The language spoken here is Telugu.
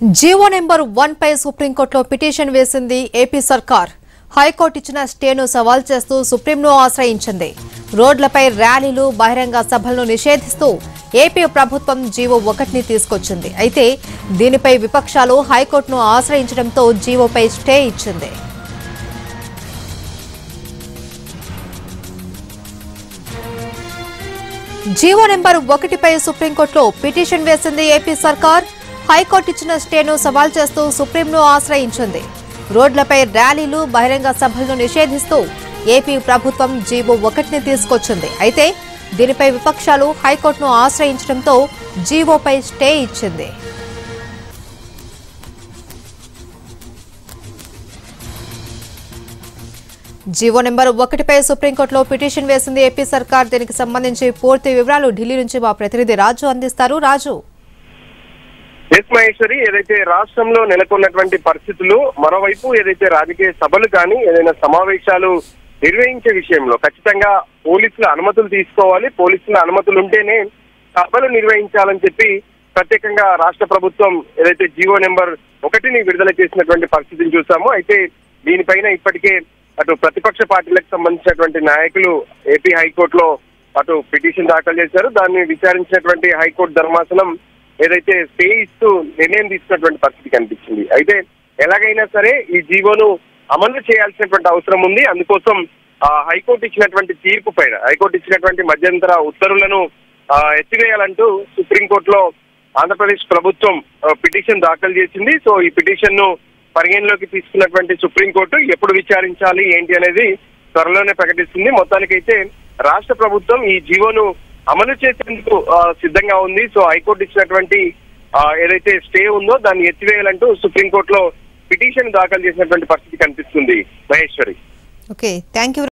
జీవో నెంబర్ వన్ పై సుప్రీంకోర్టులో పిటిషన్ వేసింది ఏపీ సర్కార్ హైకోర్టు ఇచ్చిన స్టేను సవాల్ చేస్తూ సుప్రీంను ఆశ్రయించింది రోడ్లపై ర్యాలీలు బహిరంగ సభలను నిషేధిస్తూ ఏపీ ప్రభుత్వం జీవో ఒకటిని తీసుకొచ్చింది అయితే దీనిపై విపక్షాలు హైకోర్టును ఆశ్రయించడంతో జీవోపై స్టే ఇచ్చింది జీవో నెంబర్ ఒకటిపై సుప్రీంకోర్టులో పిటిషన్ వేసింది ఏపీ సర్కార్ హైకోర్టు ఇచ్చిన స్టేను సవాల్ చేస్తూ సుప్రీంను ఆశ్రయించింది రోడ్లపై ర్యాలీలు బహిరంగ సభలను నిషేధిస్తూ ఏపీ ప్రభుత్వం జీవో ఒకటిని తీసుకొచ్చింది అయితే దీనిపై విపక్షాలు హైకోర్టును ఆశ్రయించడంతో జీవోపై స్టే ఇచ్చింది జీవో నెంబర్ ఒకటిపై సుప్రీంకోర్టులో పిటిషన్ వేసింది ఏపీ సర్కార్ దీనికి సంబంధించి పూర్తి వివరాలు ఢిల్లీ నుంచి మా ప్రతినిధి రాజు అందిస్తారు రాజు ఎస్ మహేశ్వరి ఏదైతే రాష్ట్రంలో నెలకొన్నటువంటి పరిస్థితులు మరోవైపు ఏదైతే రాజకీయ సభలు కానీ ఏదైనా సమావేశాలు నిర్వహించే విషయంలో ఖచ్చితంగా పోలీసుల అనుమతులు తీసుకోవాలి పోలీసుల అనుమతులు ఉంటేనే సభలు నిర్వహించాలని చెప్పి ప్రత్యేకంగా రాష్ట్ర ప్రభుత్వం ఏదైతే జీవో నెంబర్ ఒకటిని విడుదల చేసినటువంటి పరిస్థితిని చూసామో అయితే దీనిపైన ఇప్పటికే అటు ప్రతిపక్ష పార్టీలకు సంబంధించినటువంటి నాయకులు ఏపీ హైకోర్టులో అటు పిటిషన్ దాఖలు చేశారు దాన్ని విచారించినటువంటి హైకోర్టు ధర్మాసనం ఏదైతే స్టే ఇస్తూ నిర్ణయం తీసుకున్నటువంటి పరిస్థితి కనిపించింది అయితే ఎలాగైనా సరే ఈ జీవోను అమలు చేయాల్సినటువంటి అవసరం ఉంది అందుకోసం ఆ, హైకోర్టు ఇచ్చినటువంటి తీర్పు పైన హైకోర్టు ఇచ్చినటువంటి మధ్యంతర ఉత్తర్వులను ఆ, ఎత్తివేయాలంటూ సుప్రీంకోర్టులో ఆంధ్రప్రదేశ్ ప్రభుత్వం ఆ, పిటిషన్ దాఖలు చేసింది సో ఈ పిటిషన్ ను పరిగణలోకి తీసుకున్నటువంటి సుప్రీంకోర్టు ఎప్పుడు విచారించాలి ఏంటి అనేది త్వరలోనే ప్రకటిస్తుంది మొత్తానికైతే రాష్ట్ర ప్రభుత్వం ఈ జీవోను అమలు చేసేందుకు ఆ, సిద్ధంగా ఉంది సో హైకోర్టు ఇచ్చినటువంటి ఆ, ఏదైతే స్టే ఉందో దాన్ని ఎత్తివేయాలంటూ సుప్రీంకోర్టులో పిటిషన్ దాఖలు చేసినటువంటి పరిస్థితి కనిపిస్తుంది మహేశ్వరి ఓకే థ్యాంక్ యూ